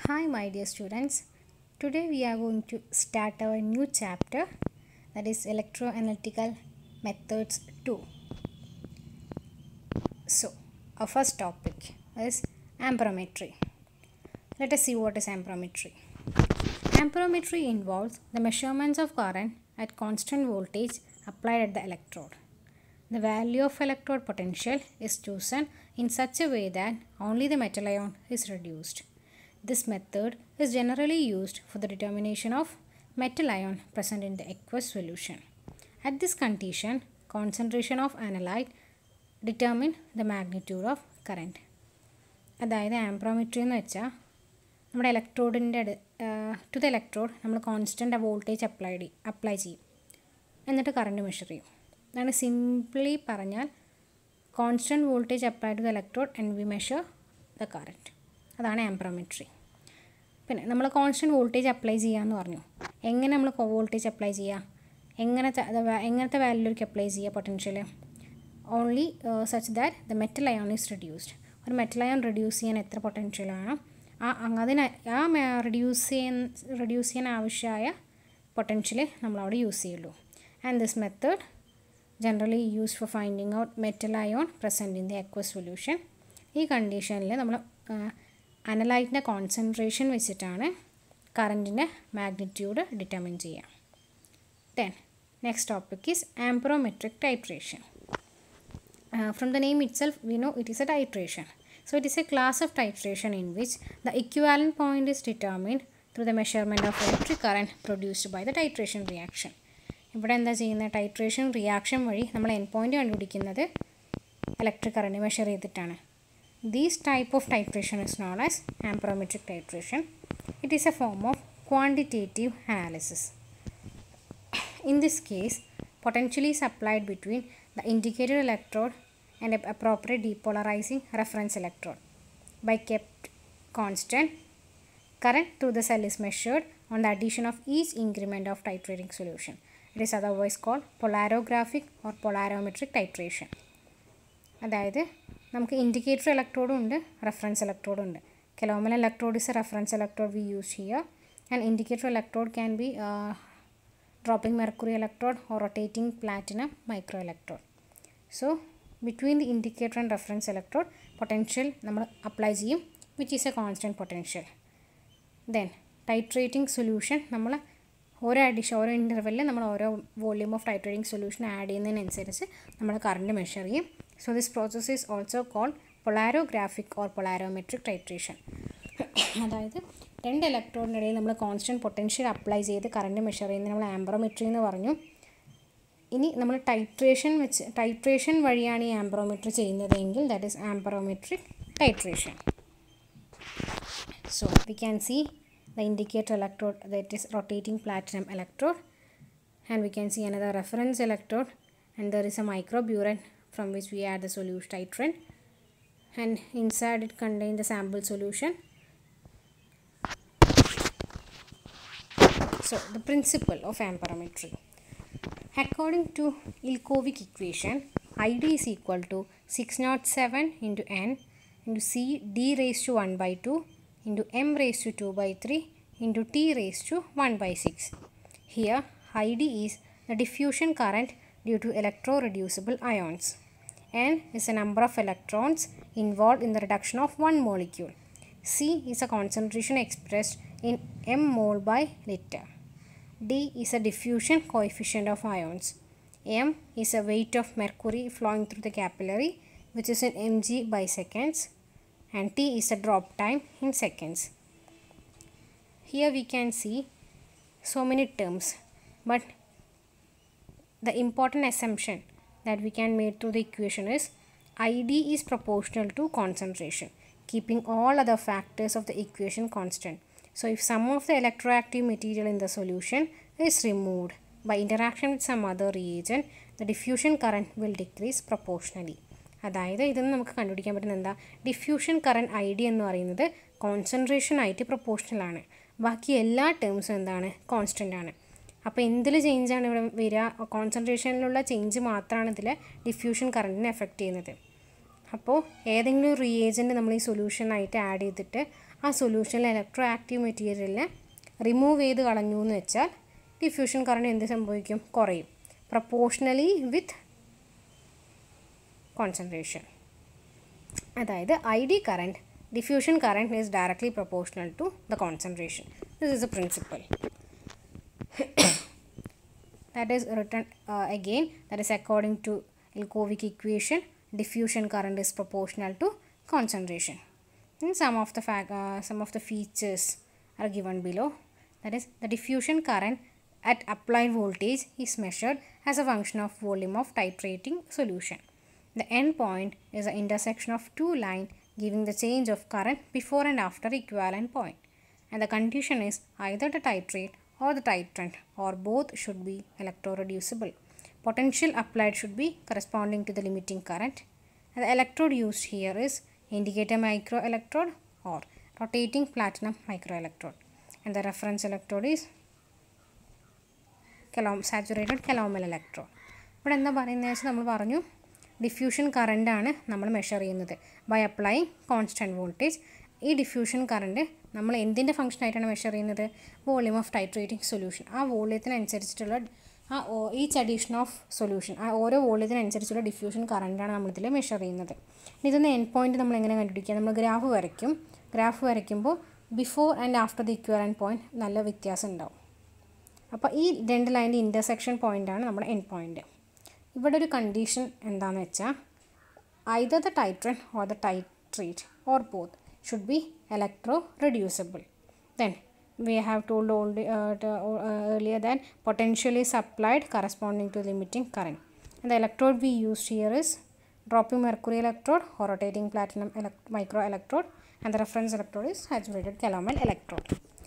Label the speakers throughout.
Speaker 1: Hi, my dear students. Today we are going to start our new chapter that is electroanalytical methods 2. So, our first topic is amperometry. Let us see what is amperometry. Amperometry involves the measurements of current at constant voltage applied at the electrode. The value of electrode potential is chosen in such a way that only the metal ion is reduced. This method is generally used for the determination of metal ion present in the aqueous solution. At this condition, concentration of analyte determine the magnitude of current. അതായത് ആംപ്രോമെട്രി എന്ന് വെച്ചാൽ നമ്മുടെ ഇലക്ട്രോഡിൻ്റെ അടു to the electrode നമ്മൾ constant voltage apply apply ചെയ്യും എന്നിട്ട് current measure ചെയ്യും അതാണ് സിംപ്ലി പറഞ്ഞാൽ constant voltage apply to the electrode and we measure the current അതാണ് ആംപ്രോമെട്രി പിന്നെ നമ്മൾ കോൺസ്റ്റൻറ്റ് വോൾട്ടേജ് അപ്ലൈ ചെയ്യാമെന്ന് പറഞ്ഞു എങ്ങനെ നമ്മൾ വോൾട്ടേജ് അപ്ലൈ ചെയ്യുക എങ്ങനത്തെ അത് വ- എങ്ങനത്തെ വാല്യൂലേക്ക് അപ്ലൈ ചെയ്യുക potential only such that the metal ion is reduced ഒരു മെറ്റൽ അയോൺ റെഡ്യൂസ് ചെയ്യാൻ എത്ര പൊട്ടൻഷ്യൽ വേണം ആ അങ്ങ് അതിന് ആ റെഡ്യൂസ് ചെയ്യാൻ റെഡ്യൂസ് ചെയ്യാൻ ആവശ്യമായ പൊട്ടൻഷ്യൽ നമ്മളവിടെ യൂസ് ചെയ്യുള്ളൂ and this method generally use for finding out metal ion present in the aqueous solution ഈ കണ്ടീഷനിൽ നമ്മൾ അനലൈറ്റിൻ്റെ കോൺസെൻട്രേഷൻ വെച്ചിട്ടാണ് കറൻറ്റിൻ്റെ മാഗ്നിറ്റ്യൂഡ് ഡിറ്റർമിൻ ചെയ്യുക then next topic is amperometric titration Uh, from the name itself, we know it is a titration. So, it is a class of titration in which the equivalent point is determined through the measurement of electric current produced by the titration reaction. ഇവിടെ എന്താ ചെയ്യുന്നത് titration reaction വഴി നമ്മൾ end point കണ്ടുപിടിക്കുന്നത് electric current measure ചെയ്തിട്ടാണ് these type of titration is known as amperometric titration it is a form of quantitative analysis In this case, potential is applied between the indicated electrode and a appropriate depolarizing reference electrode. By kept constant, current through the cell is measured on the addition of each increment of titrating solution. It is otherwise called polarographic or polarimetric titration. അതായത് നമുക്ക് indicator ഇലക്ട്രോഡും ഉണ്ട് reference ഇലക്ട്രോഡും ഉണ്ട് calomel electrode is a reference electrode we use ചെയ്യുക and indicator electrode can be dropping mercury electrode or rotating platinum microelectrode. So, between the indicator and reference electrode, potential നമ്മൾ apply ചെയ്യും which is a constant potential then titrating solution നമ്മൾ ഓരോ addition ഓരോ ഇൻ്റർവെല്ലിൽ നമ്മൾ ഓരോ volume of titrating solution add ചെയ്യുന്നതിനനുസരിച്ച് നമ്മൾ കറണ്ട് മെഷർ ചെയ്യും so this process is also called polarographic or polarometric titration അതായത് രണ്ട് ഇലക്ട്രോണിൻ്റെ ഇടയിൽ നമ്മൾ കോൺസ്റ്റൻറ്റ് പൊട്ടൻഷ്യൽ അപ്ലൈ ചെയ്ത് കറണ്ട് മെഷർ ചെയ്യുന്നത് നമ്മൾ ആംബ്രോമെട്രി എന്ന് പറഞ്ഞു ഇനി നമ്മൾ ടൈട്രേഷൻ വെച്ച് ടൈട്രേഷൻ വഴിയാണ് ഈ ആംബ്രോമെട്രി ചെയ്യുന്നതെങ്കിൽ that is amperometric titration So we can see the indicator electrode that is rotating platinum electrode and we can see another reference electrode and there is a microburette from which we add the solution titrant and inside it contain the sample solution. So the principle of amperometry. According to Ilkovic equation, ID is equal to 607 into n into c d raised to 1 by 2 into m raised to 2 by 3 into t raised to 1 by 6. Here ID is the diffusion current due to electroreducible ions. N is the number of electrons involved in the reduction of one molecule. C is a concentration expressed in m mole by liter. D is a diffusion coefficient of ions. M is a weight of mercury flowing through the capillary which is in mg by seconds and T is a drop time in seconds. Here we can see so many terms but the important assumption that we can make through the equation is ID is proportional to concentration keeping all other factors of the equation constant. So if some of the electroactive material in the solution is removed by interaction with some other reagent, the diffusion current will decrease proportionally. അതായത് ഇതിൽ നിന്ന് നമുക്ക് കണ്ടുപിടിക്കാൻ പറ്റുന്ന എന്താ diffusion current I D എന്ന് പറയുന്നത് concentration ആയിട്ട് പ്രൊപ്പോർഷണൽ ആണ് ബാക്കി എല്ലാ ടേംസും എന്താണ് കോൺസ്റ്റൻ്റ് ആണ് അപ്പോൾ എന്തിൽ ചേഞ്ചാണ് ഇവിടെ വരിക കോൺസെൻട്രേഷനിലുള്ള ചേഞ്ച് മാത്രമാണ് ഇതിൽ ഡിഫ്യൂഷൻ കറണ്ടിനെ എഫക്റ്റ് ചെയ്യുന്നത് അപ്പോൾ ഏതെങ്കിലും ഒരു റിയേജൻറ്റ് നമ്മൾ ഈ സൊല്യൂഷനായിട്ട് ആഡ് ചെയ്തിട്ട് ആ സൊല്യൂഷനിൽ ഇലക്ട്രോ ആക്റ്റീവ് മെറ്റീരിയലിനെ റിമൂവ് ചെയ്ത് കളഞ്ഞു എന്ന് വെച്ചാൽ ഡിഫ്യൂഷൻ കറണ്ട് എന്ത് സംഭവിക്കും കുറയും പ്രപ്പോർഷണലി വിത്ത് കോൺസെൻട്രേഷൻ അതായത് I D current diffusion current is directly proportional to the concentration this is a principle that is written uh, again that is according to Ilkovic equation diffusion current is proportional to concentration and some of the fact, uh, some of the features are given below that is the diffusion current at applied voltage is measured as a function of volume of titrating solution the end point is the intersection of two lines giving the change of current before and after equivalent point and the condition is either the titrate or the titrant or both should be electroreducible. Potential applied should be corresponding to the limiting current. And the electrode used here is indicator microelectrode or rotating platinum microelectrode. And the reference electrode is കലോ saturated calomel electron ഇവിടെ എന്താ പറയുന്നത് വെച്ചാൽ നമ്മൾ പറഞ്ഞു diffusion കറണ്ടാണ് നമ്മൾ measure ചെയ്യുന്നത് by applying constant voltage ഈ ഡിഫ്യൂഷൻ കറണ്ട് നമ്മൾ എന്തിൻ്റെ ഫംഗ്ഷൻ ആയിട്ടാണ് മെഷർ ചെയ്യുന്നത് വോളിയം ഓഫ് ടൈട്രേറ്റിംഗ് സൊല്യൂഷൻ ആ വോളിയത്തിനനുസരിച്ചിട്ടുള്ള ആ ഈച്ച് അഡീഷൻ ഓഫ് സൊല്യൂഷൻ ആ ഓരോ വോളിയത്തിനനുസരിച്ചുള്ള ഡിഫ്യൂഷൻ കറണ്ടാണ് നമ്മളിതിൽ മെഷർ ചെയ്യുന്നത് ഇതൊന്ന് എൻ പോയിന്റ് നമ്മൾ എങ്ങനെ കണ്ടുപിടിക്കുക നമ്മൾ ഗ്രാഫ് വരയ്ക്കും ഗ്രാഫ് വരയ്ക്കുമ്പോൾ before and after the equivalence point നല്ല വ്യത്യാസം ഉണ്ടാവും അപ്പോൾ ഈ രണ്ട് ലൈൻ്റെ ഇൻ്റർസെക്ഷൻ പോയിൻ്റാണ് നമ്മുടെ എൻ പോയിൻ്റ് ഇവിടെ ഒരു കണ്ടീഷൻ എന്താണെന്ന് വെച്ചാൽ either the titrant or the titrate or both should be electro reducible then we have told old, uh, to, uh, earlier that potential is applied corresponding to limiting current and the electrode we used here is dropping mercury electrode or rotating platinum elect micro electrode and the reference electrode is saturated calomel electrode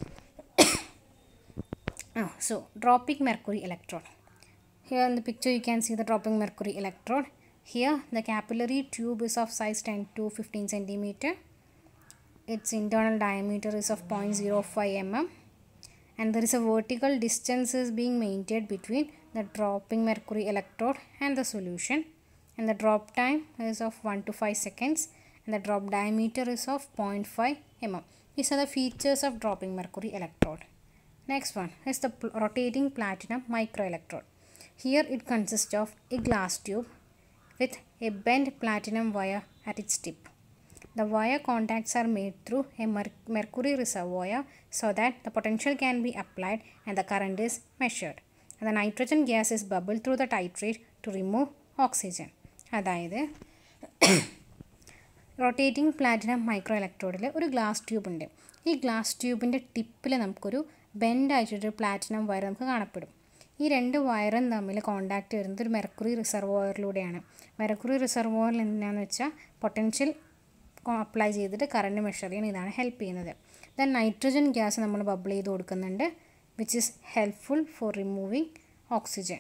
Speaker 1: oh, so dropping mercury electrode here in the picture you can see the dropping mercury electrode here the capillary tube is of size 10 to 15 centimeter its internal diameter is of 0.05 mm and there is a vertical distance is being maintained between the dropping mercury electrode and the solution and the drop time is of 1 to 5 seconds and the drop diameter is of 0.5 mm these are the features of dropping mercury electrode next one is the pl- rotating platinum microelectrode here it consists of a glass tube with a bent platinum wire at its tip the wire contacts are made through a mer- mercury reservoir so that the potential can be applied and the current is measured. And the nitrogen gas is bubbled through the titrate to remove oxygen. അതായത് rotating platinum micro ഇലക്ട്രോഡിൽ ഒരു glass tube ഉണ്ട് ഈ glass ട്യൂബിൻ്റെ ടിപ്പിൽ നമുക്കൊരു bend ആയിട്ടൊരു platinum wire നമുക്ക് കാണപ്പെടും ഈ രണ്ട് വയറും തമ്മിൽ കോണ്ടാക്ട് വരുന്നത് ഒരു മെർക്കുറി റിസർവോയറിലൂടെയാണ് മെർക്കുറി റിസർവോയറിൽ എന്താണെന്ന് വെച്ചാൽ പൊട്ടൻഷ്യൽ അപ്ലൈ ചെയ്തിട്ട് കറണ്ട് മെഷർ ചെയ്യാൻ ഇതാണ് ഹെൽപ്പ് ചെയ്യുന്നത് ദെൻ നൈട്രജൻ ഗ്യാസ് നമ്മൾ ബബിൾ ചെയ്ത് കൊടുക്കുന്നുണ്ട് which is helpful for removing oxygen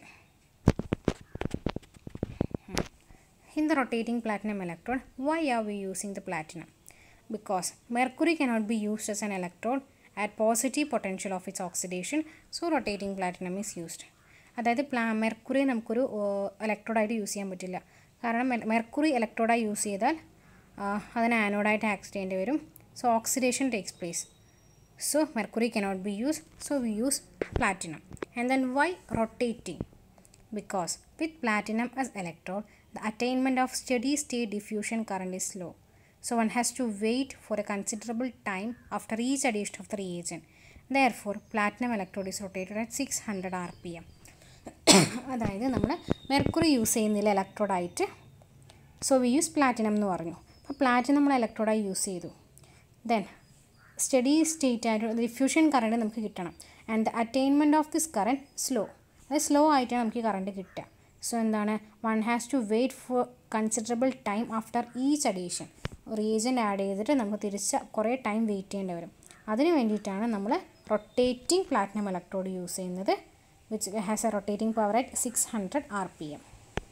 Speaker 1: In the rotating platinum electrode, why are we using the platinum? Because mercury cannot be used as an electrode at positive potential of its oxidation, so rotating platinum is used. അതായത് പ്ലാ mercury നമുക്കൊരു ഇലക്ട്രോഡായിട്ട് use ചെയ്യാൻ പറ്റില്ല കാരണം mercury ഇലക്ട്രോഡായി use ചെയ്താൽ അതിന് ആനോഡായിട്ട് act ചെയ്യേണ്ടി വരും so oxidation takes place so mercury cannot be use so we use platinum and then why rotating because with platinum as electrode the attainment of steady state diffusion current is slow so one has to wait for a considerable time after each addition of the reagent therefore platinum electrode is rotated at 600 rpm അതായത് നമ്മൾ mercury use ചെയ്യുന്നില്ല ഇലക്ട്രോഡായിട്ട് so we use platinum എന്ന് പറഞ്ഞു അപ്പോൾ platinum നമ്മൾ ഇലക്ട്രോഡായി use ചെയ്തു ദെൻ സ്റ്റഡി സ്റ്റേറ്റ് ആയിട്ട് ഡിഫ്യൂഷൻ കറണ്ട് നമുക്ക് കിട്ടണം and the attainment of this current slow അത് സ്ലോ ആയിട്ടാണ് നമുക്ക് കറണ്ട് കിട്ടുക സോ എന്താണ് one has to wait for considerable time after each addition reagent add ചെയ്തിട്ട് നമുക്ക് തിരിച്ച് കുറേ ടൈം വെയിറ്റ് ചെയ്യേണ്ടി വരും അതിന് വേണ്ടിയിട്ടാണ് നമ്മൾ റൊട്ടേറ്റിംഗ് പ്ലാറ്റിനം ഇലക്ട്രോഡ് യൂസ് ചെയ്യുന്നത് which has a rotating power at six hundred R P M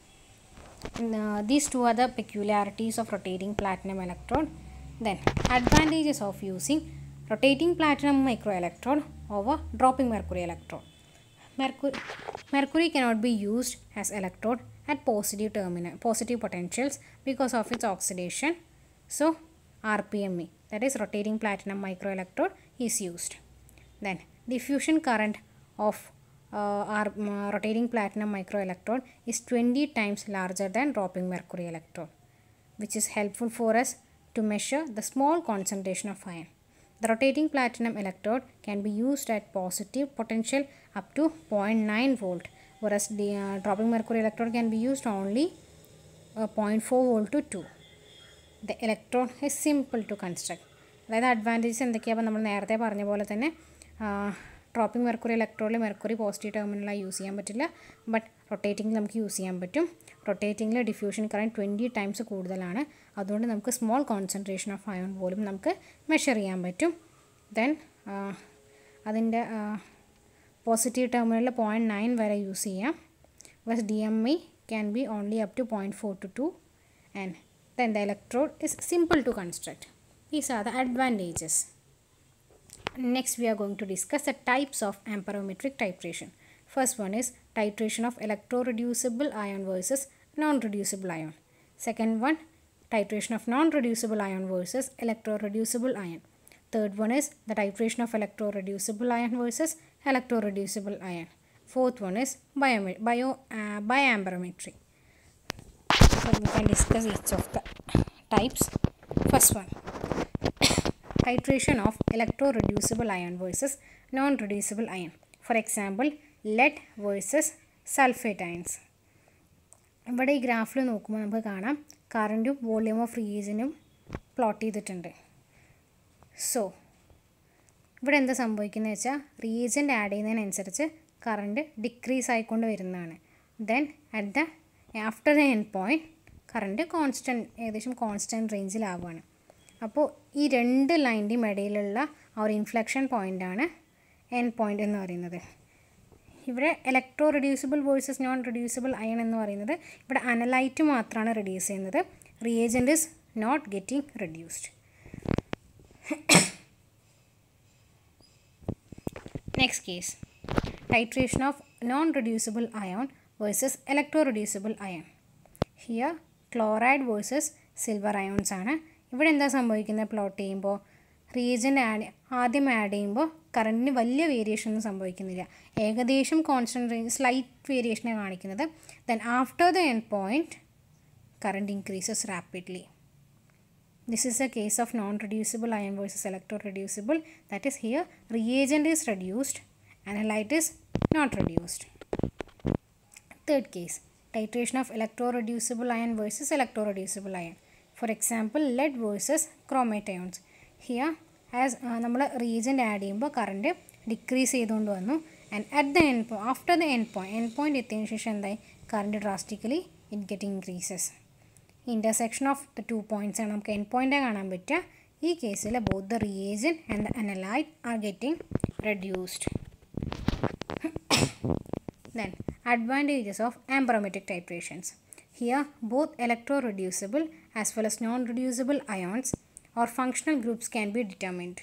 Speaker 1: these two are the peculiarities of rotating platinum electrode then advantages of using rotating platinum microelectrode over dropping mercury electrode mercury, mercury cannot be used as electrode at positive terminal positive potentials because of its oxidation so rpme that is rotating platinum microelectrode is used. Then diffusion current of uh, our uh, rotating platinum microelectrode is 20 times larger than dropping mercury electrode which is helpful for us to measure the small concentration of ion. The rotating platinum electrode can be used at positive potential up to 0.9 volt whereas the uh, dropping mercury electrode can be used only uh, 0.4 volt to 2. The electrode is simple to construct. അതായത് advantages എന്തൊക്കെയാണ് നമ്മൾ നേരത്തെ പറഞ്ഞ പോലെ തന്നെ dropping mercury ഇലക്ട്രോണിൽ mercury positive ടെർമിനലായി use ചെയ്യാൻ പറ്റില്ല ബട്ട് റൊട്ടേറ്റിംഗിൽ നമുക്ക് യൂസ് ചെയ്യാൻ പറ്റും റൊട്ടേറ്റിംഗിൽ ഡിഫ്യൂഷൻ കറണ്ട് ട്വൻറ്റി ടൈംസ് കൂടുതലാണ് അതുകൊണ്ട് നമുക്ക് സ്മോൾ കോൺസെൻട്രേഷൻ ഓഫ് അയോൺ പോലും നമുക്ക് മെഷർ ചെയ്യാൻ പറ്റും ദെൻ അതിൻ്റെ പോസിറ്റീവ് ടെർമിനലിൽ പോയിൻറ്റ് നയൻ വരെ യൂസ് ചെയ്യാം ബസ് D M E can be only up to point four two two and then the electrode is simple to construct These are the advantages. Next, we are going to discuss the types of amperometric titration. First one is titration of electroreducible ion versus non-reducible ion. Second one, titration of non-reducible ion versus electroreducible ion. Third one is the titration of electroreducible ion versus electroreducible ion. Fourth one is bio, bio uh, biamperometry. So we can discuss each of the types. First one, titration of electroreducible ion versus non-reducible ion. For example, lead versus sulfate ions. ഇവിടെ ഈ ഗ്രാഫിൽ നോക്കുമ്പോൾ നമുക്ക് കാണാം കറൻറ്റും volume of റീജിയനും plot ചെയ്തിട്ടുണ്ട് so ഇവിടെ എന്താ സംഭവിക്കുന്നത് വെച്ചാൽ റീജൻ്റ് ആഡ് ചെയ്യുന്നതിനനുസരിച്ച് കറണ്ട് ഡിക്രീസ് ആയിക്കൊണ്ട് വരുന്നതാണ് then at the after the end point current constant ഏകദേശം കോൺസ്റ്റൻറ്റ് റേഞ്ചിലാവുകയാണ് അപ്പോൾ ഈ രണ്ട് ലൈൻ്റെയും ഇടയിലുള്ള ആ ഒരു ഇൻഫ്ലക്ഷൻ പോയിൻ്റാണ് എൻ പോയിൻ്റ് എന്ന് പറയുന്നത് ഇവിടെ electro reducible versus non reducible ion എന്ന് പറയുന്നത് ഇവിടെ അനലൈറ്റ് മാത്രമാണ് റെഡ്യൂസ് ചെയ്യുന്നത് reagent is not getting reduced next case titration of non-reducible ion versus electro-reducible ion. Here chloride versus silver ions ആണ് ഇവിടെ എന്താ സംഭവിക്കുന്നത് പ്ലോട്ട് ചെയ്യുമ്പോൾ റീജൻ്റ് ആഡ് ആദ്യം ആഡ് ചെയ്യുമ്പോൾ കറണ്ടിന് വലിയ വേരിയേഷൻ ഒന്നും സംഭവിക്കുന്നില്ല ഏകദേശം കോൺസ്റ്റൻറ്റ് റേഞ്ച് സ്ലൈറ്റ് വേരിയേഷനെ കാണിക്കുന്നത് then after the end point current increases rapidly This is a case of non-reducible ion versus electro-reducible. That is here reagent is reduced, analyte is not reduced. Third case, titration of electro-reducible ion versus electro-reducible ion. For example, lead versus chromate ions. Here as നമ്മൾ reagent add ചെയ്യുമ്പോൾ current decrease ചെയ്തുകൊണ്ട് വന്നു and at the end point after the end point end point എത്തിയതിനു ശേഷം എന്തായി current drastically it get increases intersection of the two points ആണ് നമുക്ക് end point കാണാൻ പറ്റുക ഈ കേസിൽ both the reagent and the analyte are getting reduced then advantages of amperometric titrations here both electro reducible as well as non reducible ions or functional groups can be determined.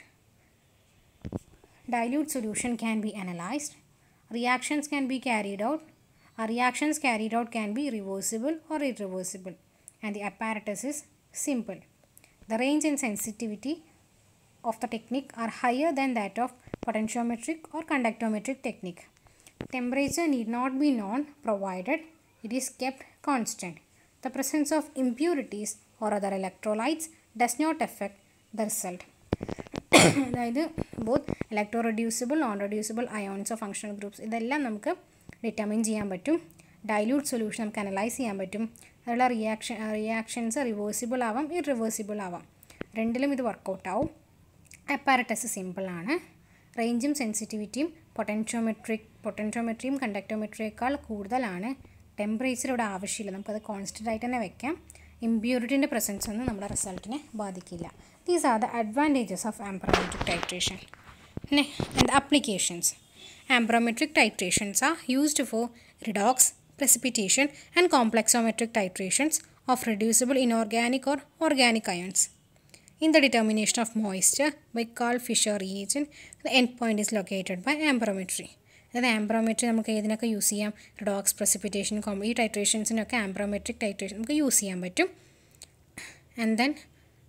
Speaker 1: Dilute solution can be analyzed. Reactions can be carried out. Our reactions carried out can be reversible or irreversible and the apparatus is simple. The range and sensitivity of the technique are higher than that of potentiometric or conductometric technique. Temperature need not be known provided it is kept constant. The presence of impurities or other electrolytes does not affect the result. അതായത് both electro reducible non reducible അയോൺസോ functional groups ഇതെല്ലാം നമുക്ക് determine ചെയ്യാൻ പറ്റും dilute solution നമുക്ക് analyse ചെയ്യാൻ പറ്റും അതിലുള്ള റിയാക്ഷൻ റിയാക്ഷൻസ് റിവേഴ്സിബിൾ ആവാം ഇറിവേഴ്സിബിൾ ആവാം രണ്ടിലും ഇത് വർക്കൗട്ട് ആവും അപ്പാരറ്റസ് സിമ്പിളാണ് റേഞ്ചും സെൻസിറ്റിവിറ്റിയും പൊട്ടൻഷ്യോമെട്രിക് പൊട്ടൻഷ്യോമെട്രിയും കണ്ടക്ടോമെട്രിയേക്കാൾ കൂടുതലാണ് ടെമ്പറേച്ചർ ഇവിടെ ആവശ്യമില്ല നമുക്കത് കോൺസ്റ്റൻ്റ് ആയിട്ട് തന്നെ വെക്കാം ഇമ്പ്യൂരിറ്റിൻ്റെ പ്രസൻസ് ഒന്നും നമ്മുടെ റിസൾട്ടിനെ ബാധിക്കില്ല these are the advantages of amperometric titration and applications amperometric titrations are used for redox precipitation and complexometric titrations of reducible inorganic or organic ions. In the determination of moisture by Carl Fisher reagent, the endpoint is located by amperometry. അതായത് amperometry നമുക്ക് ഏതിനൊക്കെ use ചെയ്യാം redox precipitation കോം ഈ ടൈട്രേഷൻസിനൊക്കെ amperometric titration നമുക്ക് use ചെയ്യാൻ പറ്റും and then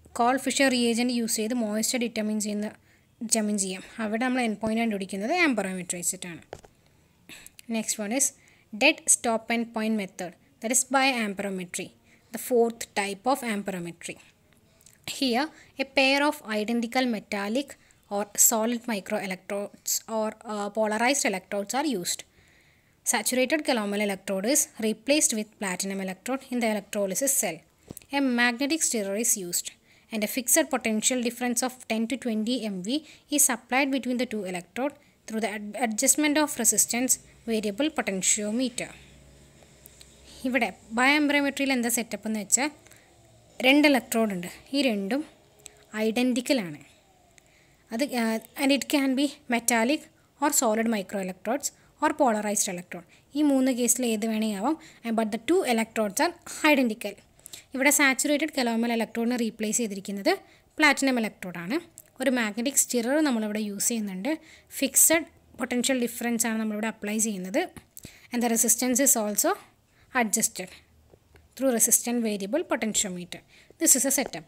Speaker 1: Karl Fischer reagent use ചെയ്ത് മോയ്സ്ചർ ഡിറ്റർമിൻ ചെയ്യുന്ന ഡിറ്റർമിൻ ചെയ്യാം അവിടെ നമ്മൾ എൻ പോയിൻ്റ് കണ്ടുപിടിക്കുന്നത് ആംബറോമീറ്റർ വെച്ചിട്ടാണ് next one is dead stop end point method that is by amperometry the fourth type of amperometry Here, a pair of identical metallic or solid microelectrodes or uh, polarized electrodes are used. Saturated calomel electrode is replaced with platinum electrode in the electrolysis cell. A magnetic stirrer is used and a fixed potential difference of 10 to 20 MV is applied between the two electrodes through the ad- adjustment of resistance variable potentiometer. ഇവിടെ ബയോംബ്രമെട്രിയിൽ എന്താ setup എന്ന് വെച്ചാൽ രണ്ട് electrode ഉണ്ട് ഈ രണ്ടും ഐഡൻറ്റിക്കലാണ് അത് and it can be metallic or solid micro electrodes or polarised electrode ഈ മൂന്ന് കേസിൽ ഏത് വേണമെങ്കിൽ ആവാം but the two electrodes are identical ഇവിടെ സാച്ചുറേറ്റഡ് കലോമൽ ഇലക്ട്രോഡിനെ റീപ്ലേസ് ചെയ്തിരിക്കുന്നത് പ്ലാറ്റിനം ഇലക്ട്രോഡാണ് ഒരു മാഗ്നറ്റിക് സ്റ്റിറർ നമ്മളിവിടെ യൂസ് ചെയ്യുന്നുണ്ട് ഫിക്സഡ് പൊട്ടൻഷ്യൽ ഡിഫറൻസ് ആണ് നമ്മളിവിടെ അപ്ലൈ ചെയ്യുന്നത് and the resistance is also adjusted through resistant variable potentiometer. This is a setup.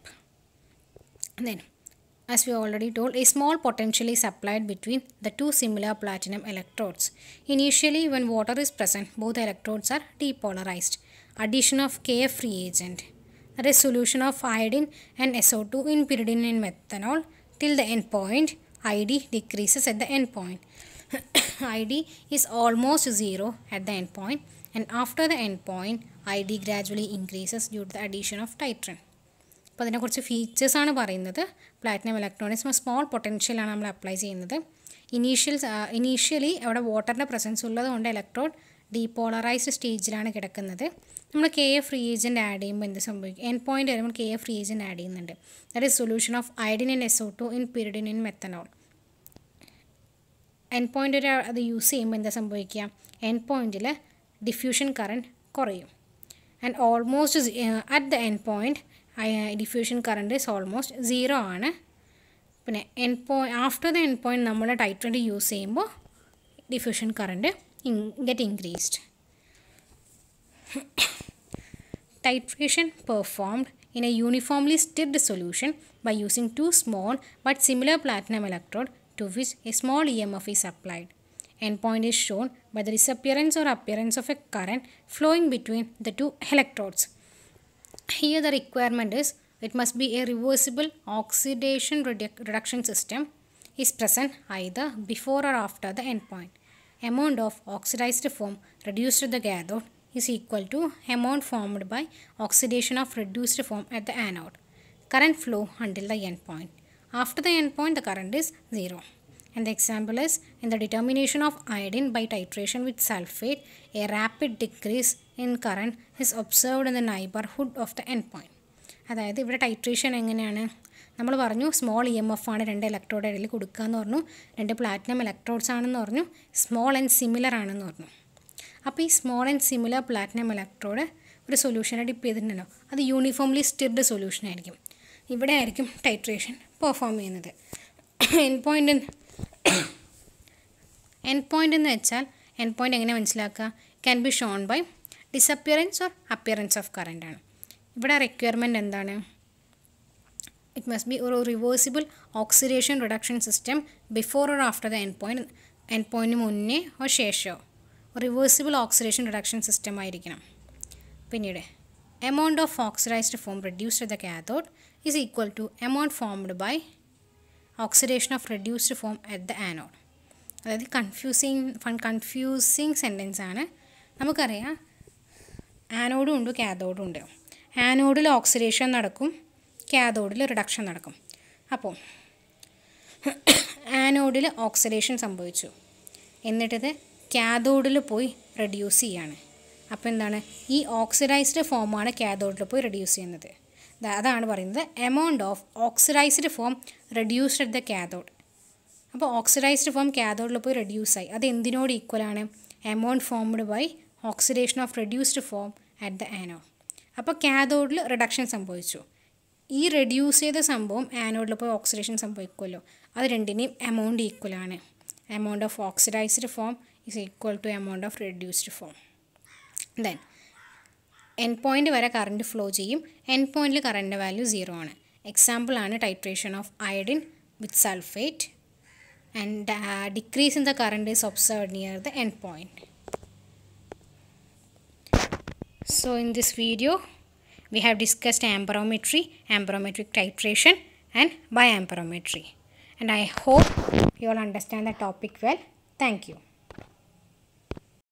Speaker 1: Then, as we already told, a small potential is applied between the two similar platinum electrodes. Initially, when water is present, both electrodes are depolarized. Addition of KF reagent, that is solution of iodine and SO2 in pyridine and methanol till the end point, ID decreases at the end point. ID is almost zero at the end point and after the end point ID gradually increases due to the addition of titrin. അപ്പോൾ അതിനെക്കുറിച്ച് ഫീച്ചേഴ്സാണ് പറയുന്നത് platinum electronics small പൊട്ടൻഷ്യലാണ് നമ്മൾ apply ചെയ്യുന്നത് initial initially അവിടെ വാട്ടറിൻ്റെ presence ഉള്ളത് കൊണ്ട് electrode depolarised സ്റ്റേജിലാണ് കിടക്കുന്നത് നമ്മൾ കെ എഫ് റീജൻറ്റ് ആഡ് ചെയ്യുമ്പോൾ എന്ത് സംഭവിക്കും എൻ പോയിൻ്റ് വരുമ്പോൾ കെ എഫ് റീജൻറ്റ് ആഡ് ചെയ്യുന്നുണ്ട് that is solution of iodine in S O two in pyridine in methanol end point ഒരു അത് യൂസ് ചെയ്യുമ്പോൾ എന്താ സംഭവിക്കുക എൻ പോയിൻറ്റിൽ ഡിഫ്യൂഷൻ കറണ്ട് കുറയും and almost at the end point diffusion current is almost zero ആണ് പിന്നെ end point after the end point നമ്മൾ ടൈറ്റ് യൂസ് ചെയ്യുമ്പോൾ diffusion current get increased titration performed in a uniformly stirred solution by using two small but similar platinum electrode to which a small EMF is applied. Endpoint is shown by the disappearance or appearance of a current flowing between the two electrodes. Here the requirement is it must be a reversible oxidation redu- reduction system is present either before or after the endpoint. Amount of oxidized foam reduced at the cathode is equal to amount formed by oxidation of reduced foam at the anode. Current flow until the endpoint. After the endpoint, the current is zero. And the example is in the determination of iodine by titration with sulfate, a rapid decrease in current is observed in the neighborhood of the endpoint. അതായത് ഇവിടെ titration എങ്ങനെയാണ് നമ്മൾ പറഞ്ഞു small E M F ആണ് രണ്ട് electrode ഇടയിൽ കൊടുക്കുക എന്ന് പറഞ്ഞു രണ്ട് പ്ലാറ്റിനം ഇലക്ട്രോഡ്സ് ആണെന്ന് പറഞ്ഞു സ്മോൾ ആൻഡ് സിമിലർ ആണെന്ന് പറഞ്ഞു അപ്പോൾ ഈ small and similar platinum electrode ഒരു സൊല്യൂഷനെ ഡിപ്പ് ചെയ്തിട്ടുണ്ടല്ലോ അത് യൂണിഫോംലി സ്റ്റിർഡ് സൊല്യൂഷൻ ആയിരിക്കും ഇവിടെ ആയിരിക്കും ടൈട്രേഷൻ പെർഫോം ചെയ്യുന്നത് എൻ പോയിൻ്റ് എൻ പോയിൻ്റ് എന്ന് വെച്ചാൽ എൻ പോയിൻ്റ് എങ്ങനെ മനസ്സിലാക്കുക can be shown by disappearance or appearance of current ആണ് ഇവിടെ റിക്വയർമെൻറ്റ് എന്താണ് ഇറ്റ് മസ്റ്റ് ബി ഒരു reversible oxidation reduction system before or after the end point end പോയിൻറ്റിന് മുന്നേ ഓർ ശേഷമോ റിവേഴ്സിബിൾ ഓക്സിഡേഷൻ റിഡക്ഷൻ സിസ്റ്റം ആയിരിക്കണം പിന്നീട് amount of oxidised form reduced the cathode is equal to amount formed by oxidation of reduced form at the anode അതായത് confusing ഫൺ confusing sentence ആണ് നമുക്കറിയാം ആനോഡും ഉണ്ട് കാഥോഡും ഉണ്ട് ആനോഡിൽ ഓക്സിഡേഷൻ നടക്കും കാഥോഡിൽ റിഡക്ഷൻ നടക്കും അപ്പോൾ ആനോഡിൽ ഓക്സിഡേഷൻ സംഭവിച്ചു എന്നിട്ടിത് കാഥോഡിൽ പോയി റെഡ്യൂസ് ചെയ്യാണ് അപ്പോൾ എന്താണ് ഈ ഓക്സിഡൈസ്ഡ് ഫോമാണ് കാഥോഡിൽ പോയി റെഡ്യൂസ് ചെയ്യുന്നത് അതാണ് പറയുന്നത് amount of oxidised form reduced at the cathode അപ്പോൾ ഓക്സിഡൈസ്ഡ് ഫോം കാഥോഡിൽ പോയി റെഡ്യൂസ് ആയി അത് എന്തിനോട് ഈക്വലാണ് amount formed by oxidation of reduced form at the anode അപ്പോൾ കാഥോഡിൽ റിഡക്ഷൻ സംഭവിച്ചു ഈ റെഡ്യൂസ് ചെയ്ത സംഭവം ആനോഡിൽ പോയി ഓക്സിഡേഷൻ സംഭവിക്കുമല്ലോ അത് രണ്ടിനെയും എമൗണ്ട് ഈക്വലാണ് amount of oxidised form is equal to amount of reduced form then end point വരെ കറണ്ട് ഫ്ലോ ചെയ്യും എൻ പോയിൻറ്റിൽ കറണ്ട് വാല്യൂ സീറോ ആണ് എക്സാമ്പിളാണ് titration of iodine with sulphate and decrease in the current is observed near the end point So in this video we have discussed amperometry, amperometric titration and biamperometry and I hope you all understand the topic well. Thank you.